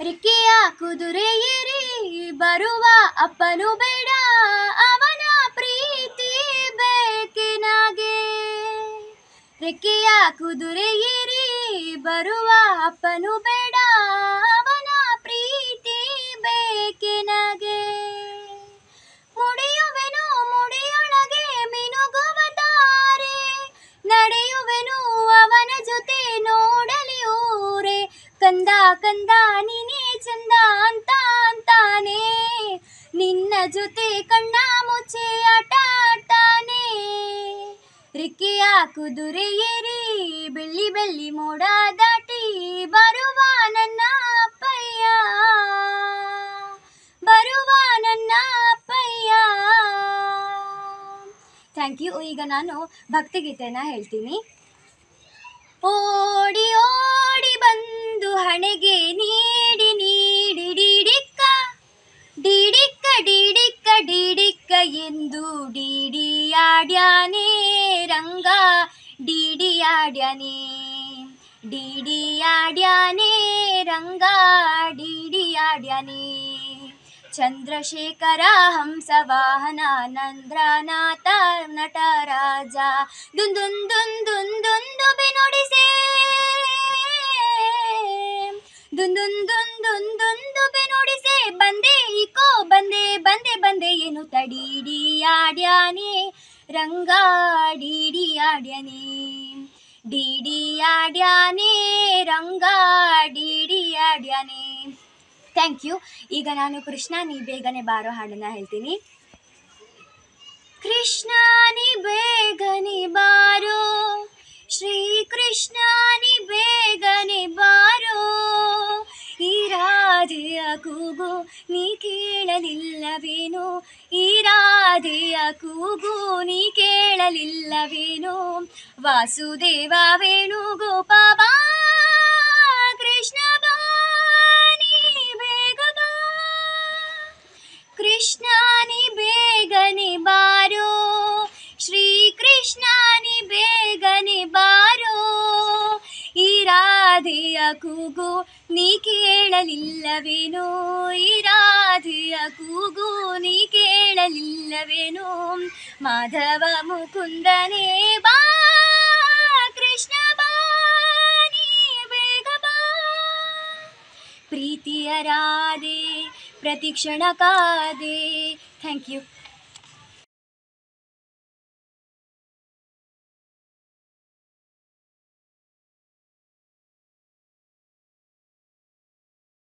ರಿಕ್ಕಿಯ ಕುದುರೆ ಏರಿ ಬರುವ ಅಪ್ಪನು ಬೇಡ ಅವನ ಪ್ರೀತಿ ಬೇಕಿನಾಗೆ ರೆಕ್ಕೆಯ ಕುದುರೆ ಏರಿ ಬರುವ ಅಪ್ಪನು ಬೇಡ ಅವನ ಪ್ರೀತಿ ಬೇಕಿನಗೆ ಮುಡಿಯುವೆನು ಮುಡಿಯೊಳಗೆ ಮಿನುಗುವ ತಾರೆ ನಡೆಯುವೆನು ಅವನ ಜೊತೆ ನೋಡಲಿ ಊರೆ ಕಂದ ಕಂದ ನೀನೇ ಚಂದ ಅಂತ ಅಂತಾನೆ ನಿನ್ನ ಜೊತೆ ಕಣ್ಣ ಮುಚ್ಚೆ ಆಟ ಆಡ್ತಾನೆ ರಿಕ್ಕಿಯ ಕುದುರೆ ಏರಿ ಬೆಳ್ಳಿ ಬೆಳ್ಳಿ ಮೋಡ ದಾಟಿ ಬರುವ ನನ್ನ ಅಪ್ಪಯ್ಯ ಬರುವ ನನ್ನ ಅಪ್ಪಯ್ಯ ಥ್ಯಾಂಕ್ ಯು ಈಗ ನಾನು ಭಕ್ತಿಗೀತೆನ ಹೇಳ್ತೀನಿ ಓಡಿ ಓಡಿ ಬಂದು ಹಣೆಗೆ ನೀಡಿ ನೀಡಿ ಡಿಡಿಕ್ಕ ಡಿಡಿಕ್ಕ ಡಿಡಿಕ್ಕ ಡಿಡಿಕ್ಕ ಎಂದು ಡಿಡಿಯಾಡ್ಯಾನೆ ರಂಗ ಡಿಡಿಯಾಡ್ಯಾನೆ ಡಿಡಿಯಾಡ್ಯಾನೆ ರಂಗ ಡಿಡಿಯಾಡ್ಯಾನೆ ಚಂದ್ರಶೇಖರ ಹಂಸವಾಹನ ನಂದ್ರನಾಥ ನಟರಾಜ ದುಂದುಂದುಂದುಂದುಂದು ಬಿನುಡಿಸೆ ದುಂದುಂದುಂದುಂದುಂದು ಬಿನುಡಿಸೆ ಬಂದೆ ಇಕೋ ಬಂದೆ ಬಂದೆ ಬಂದೆ ಏನು ತಡೀಡಿಯಾಡ್ಯಾನೆ ರಂಗ ಡಿಡಿಯಾಡ್ಯಾನೆ ಡಿಡಿಯಾಡ್ಯಾನೆ ರಂಗ ಡಿಡಿಯಾಡ್ಯಾನೆ ಥ್ಯಾಂಕ್ ಯು ಈಗ ನಾನು ಕೃಷ್ಣ ನೀ ಬೇಗನೆ ಬಾರೋ ಹಾಡನ್ನ ಹೇಳ್ತೀನಿ ಕೃಷ್ಣ ನೀ ಬೇಗನೆ ಬಾರೋ ಶ್ರೀ ಕೃಷ್ಣ ನೀ ಬೇಗನೆ ಬಾರೋ ಈ ರಾಧೆಯ ಕೂಗು ನೀ ಕೇಳಲಿಲ್ಲವೇನೋ ಈ ರಾಧೆಯ ಕೂಗು ನೀ ಕೇಳಲಿಲ್ಲವೇನೋ ವಾಸುದೇವ ವೇಣುಗೋಪಾಲ ಕೃಷ್ಣ ಬಾ ನೀ ಬೇಗ ಬಾ ಕೃಷ್ಣ ನೀ ಬೇಗನೆ ಬಾರೋ ಶ್ರೀ ಕೃಷ್ಣ ನೀ ಬೇಗನೆ ಬಾರೋ ಈ ರಾಧೆಯ ಕೂಗು ನೀ ಕೇಳಲಿಲ್ಲವೇನೋ ಈ ರಾಧೆಯ ಕೂಗು ನೀ ಕೇಳಲಿಲ್ಲವೇನೋ ಮಾಧವ ಮುಕುಂದನೇ ಬಾ ಕೃಷ್ಣ ಬಾ ನೀ ಬೇಗ ಬಾ ಪ್ರೀತಿಯ ರಾಧೆ ಪ್ರತಿಕ್ಷಣ ಕಾದೆ ಥ್ಯಾಂಕ್ ಯು